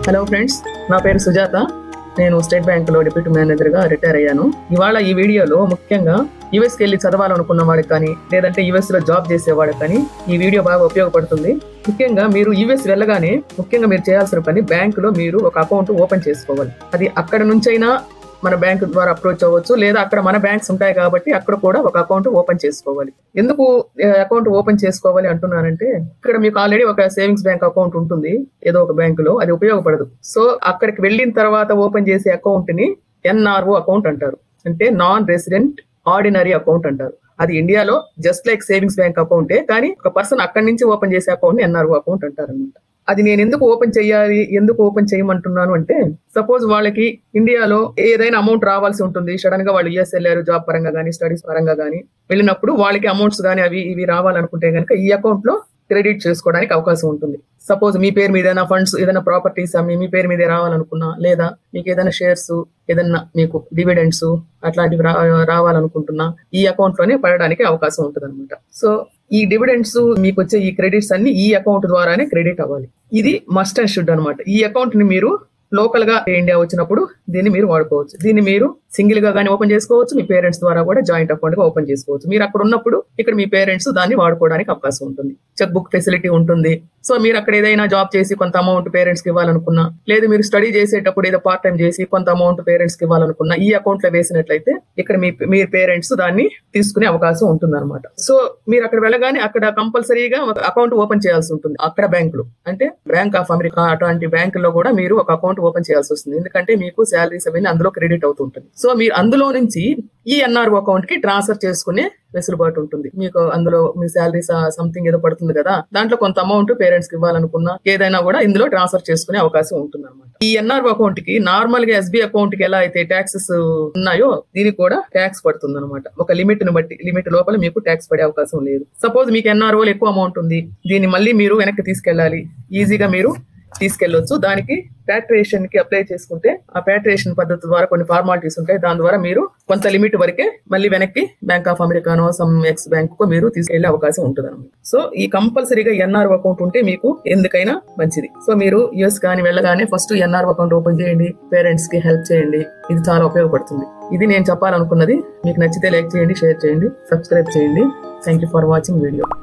hello friends నా పేరు సుజాత నేను స్టేట్ బ్యాంక్ లో డిప్యూటీ మేనేజర్ గా రిటైర్ అయ్యాను ఇవాళ ఈ వీడియోలో ముఖ్యంగా యుఎస్ కి వెళ్ళి చదవాలనుకున్న వాడికి కానీ లేదంటే యుఎస్ లో జాబ్ చేసేవాడికి కానీ ఈ వీడియో బాగా ఉపయోగపడుతుంది ముఖ్యంగా మీరు యుఎస్ వెళ్ళగానే ముఖ్యంగా మీరు చేయాల్సిన పని బ్యాంక్ లో మీరు ఒక అకౌంట్ ఓపెన్ చేసుకోవాలి అది అక్కడ నుంచైనా మన బ్యాంక్ ద్వారా అప్రోచ్ అవ్వచ్చు లేదా అక్కడ మన బ్యాంక్స్ ఉంటాయి కాబట్టి అక్కడ కూడా ఒక అకౌంట్ ఓపెన్ చేసుకోవాలి ఎందుకు అకౌంట్ ఓపెన్ చేసుకోవాలి అంటున్నానంటే ఇక్కడ మీకు ఆల్రెడీ ఒక సేవింగ్స్ బ్యాంక్ అకౌంట్ ఉంటుంది ఏదో ఒక బ్యాంకులో అది ఉపయోగపడదు సో అక్కడికి వెళ్ళిన తర్వాత ఓపెన్ చేసే అకౌంట్ ని ఎన్ఆర్ఓ అకౌంట్ అంటారు అంటే నాన్ రెసిడెంట్ ఆర్డినరీ అకౌంట్ అంటారు అది ఇండియాలో జస్ట్ లైక్ సేవింగ్స్ బ్యాంక్ అకౌంటే కానీ ఒక పర్సన్ అక్కడి నుంచి ఓపెన్ చేసే అకౌంట్ ఎన్ఆర్ఓ అకౌంట్ అంటారు అనమాట అది నేను ఎందుకు ఓపెన్ చేయాలి ఎందుకు ఓపెన్ చేయమంటున్నాను అంటే సపోజ్ వాళ్ళకి ఇండియాలో ఏదైనా అమౌంట్ రావాల్సి ఉంటుంది సడన్ గా వాళ్ళు యుఎస్ వెళ్ళారు జాబ్ పరంగా కానీ స్టడీస్ పరంగా కానీ వెళ్ళినప్పుడు వాళ్ళకి అమౌంట్స్ కానీ అవి ఇవి రావాలనుకుంటే కనుక ఈ అకౌంట్ లో క్రెడిట్ చేసుకోవడానికి అవకాశం ఉంటుంది సపోజ్ మీ పేరు మీద ఏదైనా ఫండ్స్ ఏదైనా ప్రాపర్టీస్ అమ్మి మీ పేరు మీదే రావాలనుకున్నా లేదా మీకు ఏదైనా షేర్స్ ఏదైనా మీకు డివిడెండ్స్ అట్లాంటివి రా- రావాలనుకుంటున్నా ఈ అకౌంట్ లోనే పడడానికి అవకాశం ఉంటుంది అనమాట సో ఈ డివిడెండ్స్ మీకు వచ్చే ఈ క్రెడిట్స్ అన్ని ఈ అకౌంట్ ద్వారానే క్రెడిట్ అవ్వాలి ఇది మస్ట్ అండ్ షుడ్ అనమాట ఈ అకౌంట్ ని మీరు లోకల్ గా ఇండియా వచ్చినప్పుడు దీన్ని మీరు వాడుకోవచ్చు దీన్ని మీరు సింగిల్ గా కానీ ఓపెన్ చేసుకోవచ్చు మీ పేరెంట్స్ ద్వారా కూడా జాయింట్ అకౌంట్ గా ఓపెన్ చేసుకోవచ్చు మీరు అక్కడ ఉన్నప్పుడు ఇక్కడ మీ పేరెంట్స్ దాన్ని వాడుకోవడానికి అవకాశం ఉంటుంది చెక్ బుక్ ఫెసిలిటీ ఉంటుంది సో మీరు అక్కడ ఏదైనా జాబ్ చేసి కొంత అమౌంట్ పేరెంట్స్ కి ఇవ్వాలనుకున్నా లేదు మీరు స్టడీ చేసేటప్పుడు ఏదో పార్ట్ టైం చేసి కొంత అమౌంట్ పేరెంట్స్ కి ఇవ్వాలనుకున్నా ఈ అకౌంట్ లో వేసినట్లయితే ఇక్కడ మీ మీ పేరెంట్స్ దాన్ని తీసుకునే అవకాశం ఉంటుంది అనమాట సో మీరు అక్కడ వెళ్ళగానే అక్కడ కంపల్సరీగా ఒక అకౌంట్ ఓపెన్ చేయాల్సి ఉంటుంది అక్కడ బ్యాంకులు అంటే బ్యాంక్ ఆఫ్ అమెరికా అటువంటి బ్యాంకుల్లో కూడా మీరు ఒక అకౌంట్ ఓపెన్ చేయాల్సి వస్తుంది ఎందుకంటే మీకు శాలరీస్ అవన్నీ అందులో క్రెడిట్ అవుతుంటుంది సో మీరు అందులో నుంచి ఈ ఎన్ఆర్ఓ అకౌంట్ కి ట్రాన్స్ఫర్ చేసుకునే వెసులుబాటు ఉంటుంది మీకు అందులో మీ శాలరీ సంథింగ్ ఏదో పడుతుంది కదా దాంట్లో కొంత అమౌంట్ పేరెంట్స్ కి ఇవ్వాలనుకున్నా ఏదైనా కూడా ఇందులో ట్రాన్స్ఫర్ చేసుకునే అవకాశం ఉంటుంది అనమాట ఈ ఎన్ఆర్ఓ అకౌంట్ కి నార్మల్ గా ఎస్బీ అకౌంట్ కి ఎలా అయితే ట్యాక్సెస్ ఉన్నాయో దీనికి కూడా ట్యాక్స్ పడుతుంది అనమాట ఒక లిమిట్ ని బట్టి లిమిట్ లోపల మీకు ట్యాక్స్ పడే అవకాశం లేదు సపోజ్ మీకు ఎన్ఆర్ఓలు ఎక్కువ అమౌంట్ ఉంది దీన్ని మళ్ళీ మీరు వెనక్కి తీసుకెళ్ళాలి ఈజీగా మీరు తీసుకెళ్లొచ్చు దానికి ప్యాట్రియేషన్ కి అప్లై చేసుకుంటే ఆ ప్యాట్రియేషన్ పద్ధతి ద్వారా కొన్ని ఫార్మాలిటీస్ ఉంటాయి దాని ద్వారా మీరు కొంత లిమిట్ వరకే మళ్ళీ వెనక్కి బ్యాంక్ ఆఫ్ అమెరికానో సమ్ ఎక్స్ బ్యాంక్ కు మీరు తీసుకెళ్లే అవకాశం ఉంటుంది అనమాట సో ఈ కంపల్సరీగా ఎన్ఆర్ అకౌంట్ ఉంటే మీకు ఎందుకైనా మంచిది సో మీరు యుఎస్ కానీ వెళ్ళగానే ఫస్ట్ ఎన్ఆర్ అకౌంట్ ఓపెన్ చేయండి పేరెంట్స్ కి హెల్ప్ చేయండి ఇది చాలా ఉపయోగపడుతుంది ఇది నేను చెప్పాలనుకున్నది మీకు నచ్చితే లైక్ చేయండి షేర్ చేయండి సబ్స్క్రైబ్ చేయండి thank you for watching video